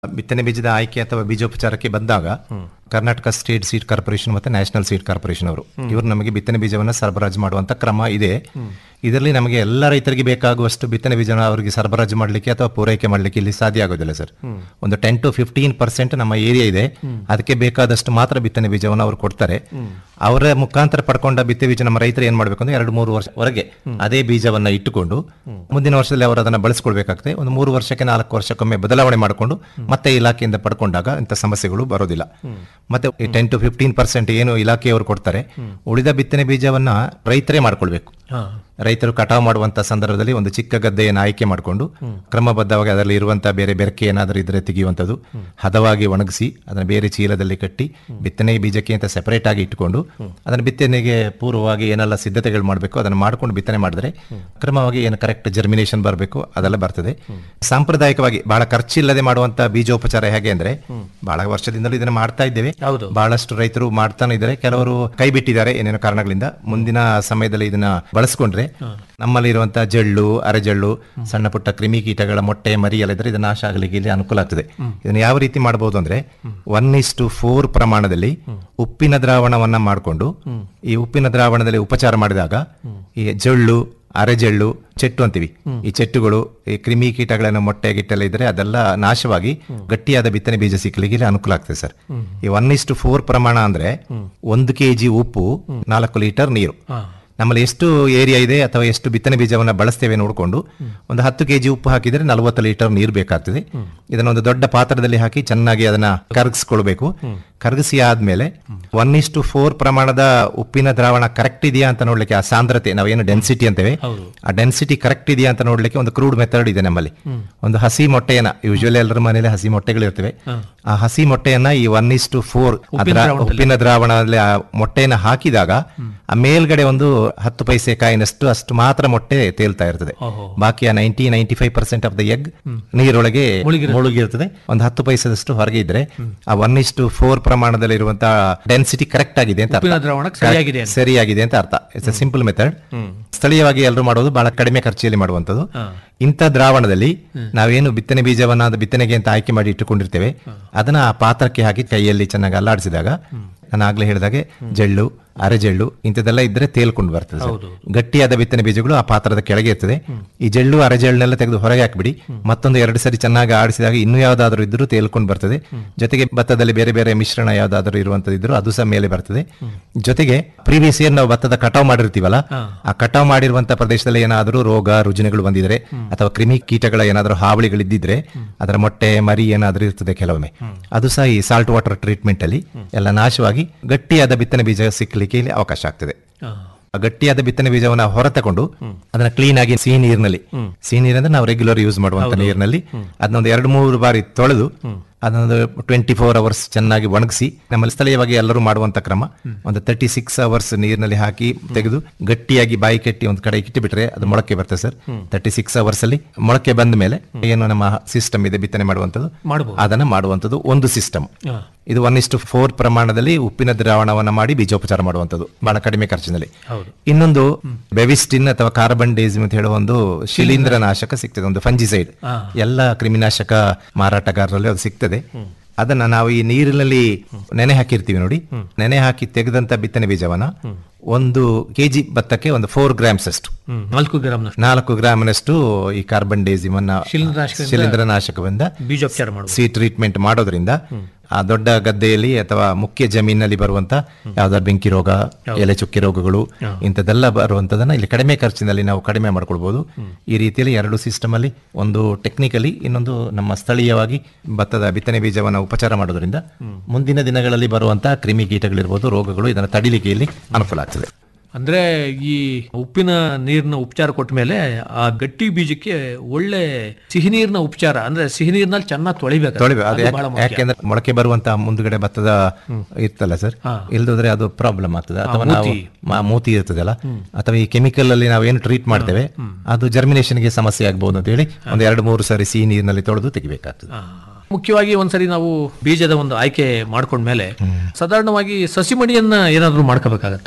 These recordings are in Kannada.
ಬಿತ್ತನೆ ಬೀಜದ ಆಯ್ಕೆ ಅಥವಾ ಬೀಜೋಪಚಾರಕ್ಕೆ ಬಂದಾಗ ಕರ್ನಾಟಕ ಸ್ಟೇಟ್ ಸೀಡ್ ಕಾರ್ಪೊರೇಷನ್ ಮತ್ತೆ ನ್ಯಾಷನಲ್ ಸೀಡ್ ಕಾರ್ಪೊರೇಷನ್ ಅವರು ಇವರು ನಮಗೆ ಬಿತ್ತನೆ ಬೀಜವನ್ನು ಸರಬರಾಜು ಮಾಡುವಂತ ಕ್ರಮ ಇದೆ ಇದರಲ್ಲಿ ನಮಗೆ ಎಲ್ಲ ರೈತರಿಗೆ ಬೇಕಾಗುವಷ್ಟು ಬಿತ್ತನೆ ಬೀಜನ ಅವರಿಗೆ ಸರಬರಾಜು ಮಾಡಲಿಕ್ಕೆ ಅಥವಾ ಪೂರೈಕೆ ಮಾಡಲಿಕ್ಕೆ ಇಲ್ಲಿ ಸಾಧ್ಯ ಆಗೋದಿಲ್ಲ ಸರ್ ಒಂದು ಟೆನ್ ಟು ಫಿಫ್ಟೀನ್ ಪರ್ಸೆಂಟ್ ನಮ್ಮ ಏರಿಯಾ ಇದೆ ಅದಕ್ಕೆ ಬೇಕಾದಷ್ಟು ಮಾತ್ರ ಬಿತ್ತನೆ ಬೀಜವನ್ನು ಅವರು ಕೊಡ್ತಾರೆ ಅವರ ಮುಖಾಂತರ ಪಡ್ಕೊಂಡ ಬಿತ್ತನೆ ಬೀಜ ನಮ್ಮ ರೈತರು ಏನ್ ಮಾಡಬೇಕು ಅಂದ್ರೆ ಎರಡು ಮೂರು ವರ್ಷವರೆಗೆ ಅದೇ ಬೀಜವನ್ನ ಇಟ್ಟುಕೊಂಡು ಮುಂದಿನ ವರ್ಷದಲ್ಲಿ ಅವರು ಅದನ್ನ ಬಳಸ್ಕೊಳ್ಬೇಕಾಗ್ತದೆ ಒಂದು ಮೂರು ವರ್ಷಕ್ಕೆ ನಾಲ್ಕು ವರ್ಷಕ್ಕೊಮ್ಮೆ ಬದಲಾವಣೆ ಮಾಡಿಕೊಂಡು ಮತ್ತೆ ಇಲಾಖೆಯಿಂದ ಪಡ್ಕೊಂಡಾಗ ಇಂಥ ಸಮಸ್ಯೆಗಳು ಬರೋದಿಲ್ಲ ಮತ್ತೆ ಟೆನ್ ಟು ಫಿಫ್ಟೀನ್ ಪರ್ಸೆಂಟ್ ಏನು ಇಲಾಖೆಯವರು ಕೊಡ್ತಾರೆ ಉಳಿದ ಬಿತ್ತನೆ ಬೀಜವನ್ನ ರೈತರೇ ಮಾಡ್ಕೊಳ್ಬೇಕು ರೈತರು ಕಟಾವು ಮಾಡುವಂತ ಸಂದರ್ಭದಲ್ಲಿ ಒಂದು ಚಿಕ್ಕ ಗದ್ದೆಯನ್ನು ಆಯ್ಕೆ ಮಾಡಿಕೊಂಡು ಕ್ರಮಬದ್ಧವಾಗಿ ಅದರಲ್ಲಿ ಇರುವಂತಹ ಬೇರೆ ಬೆರಕೆ ಏನಾದರೂ ಇದ್ರೆ ತೆಗೆಯುವಂಥದ್ದು ಹದವಾಗಿ ಒಣಗಿಸಿ ಅದನ್ನು ಬೇರೆ ಚೀಲದಲ್ಲಿ ಕಟ್ಟಿ ಬಿತ್ತನೆ ಬೀಜಕ್ಕೆ ಅಂತ ಸೆಪರೇಟ್ ಆಗಿ ಇಟ್ಟುಕೊಂಡು ಅದನ್ನು ಬಿತ್ತನೆಗೆ ಪೂರ್ವವಾಗಿ ಏನೆಲ್ಲ ಸಿದ್ಧತೆಗಳು ಮಾಡಬೇಕು ಅದನ್ನು ಮಾಡ್ಕೊಂಡು ಬಿತ್ತನೆ ಮಾಡಿದ್ರೆ ಕ್ರಮವಾಗಿ ಏನು ಕರೆಕ್ಟ್ ಜರ್ಮಿನೇಷನ್ ಬರಬೇಕು ಅದೆಲ್ಲ ಬರ್ತದೆ ಸಾಂಪ್ರದಾಯಿಕವಾಗಿ ಬಹಳ ಖರ್ಚಿಲ್ಲದೆ ಮಾಡುವಂತ ಬೀಜೋಪಚಾರ ಹೇಗೆ ಅಂದ್ರೆ ಬಹಳ ವರ್ಷದಿಂದಲೂ ಇದನ್ನ ಮಾಡ್ತಾ ಇದ್ದೇವೆ ಹೌದು. ಬಹಳಷ್ಟು ರೈತರು ಮಾಡ್ತಾನೆ ಇದ್ದಾರೆ ಕೆಲವರು ಕೈ ಬಿಟ್ಟಿದ್ದಾರೆ ಏನೇನೋ ಕಾರಣಗಳಿಂದ ಮುಂದಿನ ಸಮಯದಲ್ಲಿ ಇದನ್ನ ಬಳಸ್ಕೊಂಡ್ರೆ ನಮ್ಮಲ್ಲಿ ಇರುವಂತಹ ಜಳ್ಳು ಅರೆಜಳ್ಳು ಸಣ್ಣ ಪುಟ್ಟ ಕ್ರಿಮಿ ಕೀಟಗಳ ಮೊಟ್ಟೆ ಮರಿ ಎಲ್ಲ ಇದ್ರೆ ಇದು ನಾಶ ಆಗಲಿಕ್ಕೆ ಇಲ್ಲಿ ಅನುಕೂಲ ಆಗ್ತದೆ ಇದನ್ನ ಯಾವ ರೀತಿ ಮಾಡಬಹುದು ಅಂದ್ರೆ ಒನ್ ಇಸ್ ಟು ಫೋರ್ ಪ್ರಮಾಣದಲ್ಲಿ ಉಪ್ಪಿನ ದ್ರಾವಣವನ್ನ ಮಾಡಿಕೊಂಡು ಈ ಉಪ್ಪಿನ ದ್ರಾವಣದಲ್ಲಿ ಉಪಚಾರ ಮಾಡಿದಾಗ ಈ ಜಳ್ಳು ಅರೆಜಳ್ಳು ಚೆಟ್ಟು ಅಂತೀವಿ ಈ ಚೆಟ್ಟುಗಳು ಈ ಕ್ರಿಮಿ ಕೀಟಗಳನ್ನ ಮೊಟ್ಟೆ ಗಿಟ್ಟೆಲ್ಲ ಇದ್ರೆ ಅದೆಲ್ಲ ನಾಶವಾಗಿ ಗಟ್ಟಿಯಾದ ಬಿತ್ತನೆ ಬೀಜ ಸಿಕ್ಕಲಿಕ್ಕೆ ಇಲ್ಲಿ ಅನುಕೂಲ ಆಗ್ತದೆ ಸರ್ ಈ ಒನ್ ಇಸ್ ಟು ಫೋರ್ ಪ್ರಮಾಣ ಅಂದ್ರೆ ಒಂದು ಕೆಜಿ ಉಪ್ಪು ನಾಲ್ಕು ಲೀಟರ್ ನೀರು ನಮ್ಮಲ್ಲಿ ಎಷ್ಟು ಏರಿಯಾ ಇದೆ ಅಥವಾ ಎಷ್ಟು ಬಿತ್ತನೆ ಬೀಜವನ್ನ ಬಳಸ್ತೇವೆ ನೋಡಿಕೊಂಡು ಒಂದು ಹತ್ತು ಕೆಜಿ ಉಪ್ಪು ಹಾಕಿದ್ರೆ ನಲವತ್ತು ಲೀಟರ್ ನೀರು ಬೇಕಾಗ್ತದೆ ಇದನ್ನ ಒಂದು ದೊಡ್ಡ ಪಾತ್ರದಲ್ಲಿ ಹಾಕಿ ಚೆನ್ನಾಗಿ ಅದನ್ನ ಕರಗಿಸ್ಕೊಳ್ಬೇಕು ಕರಗಿಸಿ ಆದ್ಮೇಲೆ ಒನ್ ಇಸ್ ಟು ಫೋರ್ ಪ್ರಮಾಣದ ಉಪ್ಪಿನ ದ್ರಾವಣ ಕರೆಕ್ಟ್ ಇದೆಯಾ ಅಂತ ನೋಡ್ಲಿಕ್ಕೆ ಆ ಸಾಂದ್ರತೆ ನಾವೇನು ಡೆನ್ಸಿಟಿ ಅಂತೇವೆ ಆ ಡೆನ್ಸಿಟಿ ಕರೆಕ್ಟ್ ಇದೆಯಾ ಅಂತ ನೋಡ್ಲಿಕ್ಕೆ ಒಂದು ಕ್ರೂಡ್ ಮೆಥಡ್ ಇದೆ ನಮ್ಮಲ್ಲಿ ಒಂದು ಹಸಿ ಮೊಟ್ಟೆಯನ್ನ ಯೂಶುವಲಿ ಎಲ್ಲರ ಮನೇಲಿ ಹಸಿ ಮೊಟ್ಟೆಗಳು ಇರ್ತವೆ ಆ ಹಸಿ ಮೊಟ್ಟೆಯನ್ನ ಈ ಒನ್ ಇಸ್ ಟು ಫೋರ್ ಉಪ್ಪಿನ ದ್ರಾವಣದಲ್ಲಿ ಆ ಮೊಟ್ಟೆಯನ್ನ ಹಾಕಿದಾಗ ಆ ಮೇಲ್ಗಡೆ ಒಂದು ಹತ್ತು ಪೈಸೆ ಕಾಯಿನಷ್ಟು ಅಷ್ಟು ಮಾತ್ರ ಮೊಟ್ಟೆ ತೇಲ್ತಾ ಇರ್ತದೆ ಬಾಕಿ ಆ ninety ninety five percent of the egg ನೀರೊಳಗೆ ಮುಳುಗಿರ್ತದೆ ಒಂದು ಹತ್ತು ಪೈಸದಷ್ಟು ಹೊರಗೆ ಇದ್ರೆ ಆ ಒನ್ ಇಸ್ ಟು ಫೋರ್ ಪ್ರಮಾಣದಲ್ಲಿ ಇರುವಂತಹ ಡೆನ್ಸಿಟಿ ಕರೆಕ್ಟ್ ಆಗಿದೆ ಅಂತ ಅರ್ಥ. ಉಪ್ಪಿನ ದ್ರಾವಣಕ್ಕೆ ಸರಿಯಾಗಿದೆ ಅಂತ. ಸರಿಯಾಗಿದೆ ಅಂತ ಅರ್ಥ ಇಟ್ಸ್ ಸಿಂಪಲ್ ಮೆಥಡ್ ಸ್ಥಳೀಯವಾಗಿ ಎಲ್ಲರೂ ಮಾಡೋದು ಬಹಳ ಕಡಿಮೆ ಖರ್ಚಿಯಲ್ಲಿ ಮಾಡುವಂಥದ್ದು ಇಂಥ ದ್ರಾವಣದಲ್ಲಿ ನಾವೇನು ಬಿತ್ತನೆ ಬೀಜವನ್ನ ಅದು ಬಿತ್ತನೆಗೆ ಅಂತ ಆಯ್ಕೆ ಮಾಡಿ ಇಟ್ಟುಕೊಂಡಿರ್ತೇವೆ ಅದನ್ನ ಆ ಪಾತ್ರಕ್ಕೆ ಹಾಕಿ ಕೈಯಲ್ಲಿ ಚೆನ್ನಾಗಿ ಅಲ್ಲಾಡಿಸಿದಾಗ ನಾನು ಆಗ್ಲೇ ಹೇಳಿದಾಗೆ ಜಳ್ಳು ಅರೆಜಳ್ಳು ಇಂಥದ್ದೆಲ್ಲ ಇದ್ರೆ ತೇಲ್ಕೊಂಡು ಬರ್ತದೆ ಸರ್. ಗಟ್ಟಿಯಾದ ಬಿತ್ತನೆ ಬೀಜಗಳು ಆ ಪಾತ್ರದ ಕೆಳಗೆ ಇರ್ತದೆ ಈ ಜಳ್ಳು ಅರೆಜಳ್ಳನ್ನೆಲ್ಲ ತೆಗೆದು ಹೊರಗೆ ಹಾಕ್ಬಿಡಿ ಮತ್ತೊಂದು ಎರಡು ಸರಿ ಚೆನ್ನಾಗಿ ಆಡಿಸಿದಾಗ ಇನ್ನೂ ಯಾವ್ದಾದ್ರು ಇದ್ರೂ ತೇಲ್ಕೊಂಡು ಬರ್ತದೆ ಜೊತೆಗೆ ಭತ್ತದಲ್ಲಿ ಬೇರೆ ಬೇರೆ ಮಿಶ್ರಣ ಯಾವ್ದಾದ್ರು ಇರುವಂತದ್ದು ಇದ್ರು ಅದು ಸಹ ಮೇಲೆ ಬರ್ತದೆ ಜೊತೆಗೆ ಪ್ರೀವಿಯಸ್ ಇಯರ್ ನಾವು ಭತ್ತದ ಕಟಾವ್ ಮಾಡಿರ್ತೀವಲ್ಲ ಆ ಕಟಾವ್ ಮಾಡಿರುವಂತ ಪ್ರದೇಶದಲ್ಲಿ ಏನಾದರೂ ರೋಗ ರುಜಿನಗಳು ಬಂದಿದ್ರೆ ಅಥವಾ ಕ್ರಿಮಿ ಕೀಟಗಳ ಏನಾದರೂ ಹಾವಳಿಗಳಿದ್ದಿದ್ರೆ ಅದರ ಮೊಟ್ಟೆ ಮರಿ ಏನಾದರೂ ಇರ್ತದೆ ಕೆಲವೊಮ್ಮೆ ಅದು ಸಹ ಈ ಸಾಲ್ಟ್ ವಾಟರ್ ಟ್ರೀಟ್ಮೆಂಟ್ ಅಲ್ಲಿ ಎಲ್ಲ ನಾಶವಾಗಿ ಗಟ್ಟಿಯಾದ ಬಿತ್ತನೆ ಬೀಜ ಸಿಕ್ಕಲಿಕ್ಕೆ ಇಲ್ಲಿ ಅವಕಾಶ ಆಗ್ತದೆ ಆ ಗಟ್ಟಿಯಾದ ಬಿತ್ತನೆ ಬೀಜವನ್ನ ಹೊರತಕೊಂಡು ಅದನ್ನ ಕ್ಲೀನ್ ಆಗಿ ಸಿಹಿ ನೀರಿನಲ್ಲಿ ಸಿಹಿ ನೀರಂದ್ರೆ ನಾವು ರೆಗ್ಯುಲರ್ ಯೂಸ್ ಮಾಡುವಂತ ನೀರಿನಲ್ಲಿ ಅದನ್ನೊಂದು ಎರಡು ಮೂರು ಬಾರಿ ತೊಳೆದು ಅದನ್ನೊಂದು ಟ್ವೆಂಟಿ ಫೋರ್ ಅವರ್ಸ್ ಚೆನ್ನಾಗಿ ಒಣಗಿಸಿ ನಮ್ಮಲ್ಲಿ ಸ್ಥಳೀಯವಾಗಿ ಎಲ್ಲರೂ ಮಾಡುವಂತ ಕ್ರಮ ಒಂದು ತರ್ಟಿ ಸಿಕ್ಸ್ ಅವರ್ಸ್ ನೀರಿನಲ್ಲಿ ಹಾಕಿ ತೆಗೆದು ಗಟ್ಟಿಯಾಗಿ ಬಾಯಿ ಕಟ್ಟಿ ಒಂದು ಕಡೆ ಇಟ್ಟು ಬಿಟ್ರೆ ಅದು ಮೊಳಕೆ ಬರ್ತದೆ ಸರ್ ತರ್ಟಿ ಸಿಕ್ಸ್ ಅವರ್ಸ್ ಅಲ್ಲಿ ಮೊಳಕೆ ಬಂದ ಮೇಲೆ ಏನು ನಮ್ಮ ಸಿಸ್ಟಮ್ ಇದೆ ಬಿತ್ತನೆ ಮಾಡುವಂತದ್ದು ಮಾಡ್ಬೋದು. ಅದನ್ನ ಮಾಡುವಂತದ್ದು ಒಂದು ಸಿಸ್ಟಮ್ ಇದು ಒನ್ ಇಷ್ಟು ಫೋರ್ ಪ್ರಮಾಣದಲ್ಲಿ ಉಪ್ಪಿನ ದ್ರಾವಣವನ್ನ ಮಾಡಿ ಬೀಜೋಪಚಾರ ಮಾಡುವಂತದ್ದು ಬಹಳ ಕಡಿಮೆ ಖರ್ಚಿನಲ್ಲಿ ಇನ್ನೊಂದು ಬೆವಿಸ್ಟಿನ್ ಅಥವಾ ಕಾರ್ಬನ್ ಡೇಸಿಮ್ ಅಂತ ಹೇಳುವ ಒಂದು ಶಿಲೀಂಧ್ರ ನಾಶಕ ಸಿಗ್ತದೆ ಒಂದು ಫಂಜಿಸೈಡ್ ಎಲ್ಲ ಕ್ರಿಮಿನಾಶಕ ಮಾರಾಟಗಾರರಲ್ಲಿ ಅದು ಸಿಗ್ತದೆ ಅದನ್ನ ನಾವು ಈ ನೀರಿನಲ್ಲಿ ನೆನೆ ಹಾಕಿರ್ತೀವಿ ನೋಡಿ ನೆನೆ ಹಾಕಿ ತೆಗೆದಂತ ಬಿತ್ತನೆ ಬೀಜವನ್ನ ಒಂದು ಕೆಜಿ ಭತ್ತಕ್ಕೆ ಒಂದು ಫೋರ್ ಗ್ರಾಮ್ಸ್ ಅಷ್ಟು ಹ್ಮ್. ನಾಲ್ಕು ಗ್ರಾಮ್ನಷ್ಟು ನಾಲ್ಕು ಗ್ರಾಮ್ನಷ್ಟು ಈ ಕಾರ್ಬನ್ ಡೇಸಿಮ್ ಅನ್ನ ಶಿಲೀಂಧ್ರನಾಶಕದಿಂದ ಶಿಲೀಂಧ್ರನಾಶಕದಿಂದ ಬೀಜೋಪಚಾರ ಮಾಡುವುದು ಸಿ ಟ್ರೀಟ್ಮೆಂಟ್ ಮಾಡೋದ್ರಿಂದ ಆ ದೊಡ್ಡ ಗದ್ದೆಯಲ್ಲಿ ಅಥವಾ ಮುಖ್ಯ ಜಮೀನಲ್ಲಿ ಬರುವಂತ ಯಾವ್ದಾದ್ರು ಬೆಂಕಿ ರೋಗ ಎಲೆ ಚುಕ್ಕಿ ರೋಗಗಳು ಇಂಥದ್ದೆಲ್ಲ ಬರುವಂತದನ್ನ ಇಲ್ಲಿ ಕಡಿಮೆ ಖರ್ಚಿನಲ್ಲಿ ನಾವು ಕಡಿಮೆ ಮಾಡ್ಕೊಳ್ಬಹುದು ಈ ರೀತಿಯಲ್ಲಿ ಎರಡು ಸಿಸ್ಟಮ್ ಅಲ್ಲಿ ಒಂದು ಟೆಕ್ನಿಕಲಿ ಇನ್ನೊಂದು ನಮ್ಮ ಸ್ಥಳೀಯವಾಗಿ ಭತ್ತದ ಬಿತ್ತನೆ ಬೀಜವನ್ನ ಉಪಚಾರ ಮಾಡೋದ್ರಿಂದ ಮುಂದಿನ ದಿನಗಳಲ್ಲಿ ಬರುವಂತಹ ಕ್ರಿಮಿ ಕೀಟಗಳಿರ್ಬೋದು ರೋಗಗಳು ಇದನ್ನು ತಡಿಲಿಕ್ಕೆ ಇಲ್ಲಿ ಅನುಕೂಲ ಆಗ್ತದೆ ಅಂದ್ರೆ ಈ ಉಪ್ಪಿನ ನೀರಿನ ಉಪಚಾರ ಕೊಟ್ಟ ಮೇಲೆ ಆ ಗಟ್ಟಿ ಬೀಜಕ್ಕೆ ಒಳ್ಳೆ ಸಿಹಿ ನೀರಿನ ಉಪಚಾರ ಅಂದ್ರೆ ಸಿಹಿ ನೀರಿನಲ್ಲಿ ಚೆನ್ನಾಗಿ ತೊಳಿಬೇಕು ತೊಳಿಬೇಕು ಅದು ಅದು ಯಾಕೆ- ಬಹಳ ಮುಖ್ಯ. ಯಾಕೆಂದ್ರೆ ಮೊಳಕೆ ಬರುವಂತ ಮುಂದ್ಗಡೆ ಭತ್ತದ ಇರ್ತಲ್ಲ ಸರ್ ಇಲ್ದೋದ್ರೆ ಅದು ಪ್ರಾಬ್ಲಮ್ ಆಗ್ತದೆ ಅಥವಾ ನಾವು ಮ- ಮೂತಿ ಇರ್ತದಲ್ಲ ಅಥವಾ ಈ ಕೆಮಿಕಲ್ ಅಲ್ಲಿ ನಾವು ಏನು ಟ್ರೀಟ್ ಮಾಡ್ತೇವೆ ಅದು germination ಗೆ ಸಮಸ್ಯೆ ಆಗ್ಬಹುದು ಅಂತ ಹೇಳಿ ಒಂದ್ ಎರಡು ಮೂರು ಸಾರಿ ಸಿಹಿ ನೀರಿನಲ್ಲಿ ತೊಳೆದು ತೆಗಿಬೇಕಾಗ್ತದೆ ಆ, ಮುಖ್ಯವಾಗಿ ಒಂದ್ಸರಿ ನಾವು ಬೀಜದ ಒಂದು ಆಯ್ಕೆ ಮಾಡ್ಕೊಂಡ್ಮೇಲೆ ಸಾಧಾರಣವಾಗಿ ಸಸಿ ಮಡಿಯನ್ನ ಏನಾದ್ರೂ ಮಾಡ್ಕೋಬೇಕಾಗತ್ತಾ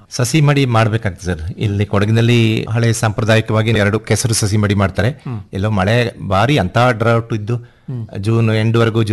ಸಸಿ ಮಡಿ ಮಾಡ್ಬೇಕಾಗ್ತದೆ ಸರ್ ಇಲ್ಲಿ ಕೊಡಗಿನಲ್ಲಿ ಹಳೆ ಸಾಂಪ್ರದಾಯಿಕವಾಗಿ ಎರಡು ಕೆಸರು ಸಸಿ ಮಡಿ ಮಾಡ್ತಾರೆ ಎಲ್ಲೋ ಮಳೆ ಬಾರಿ ಅಂತ ಡ್ರೌಟ್ ಇದ್ದು ಜೂನ್ ಎಂಡ್ ವರೆಗೂ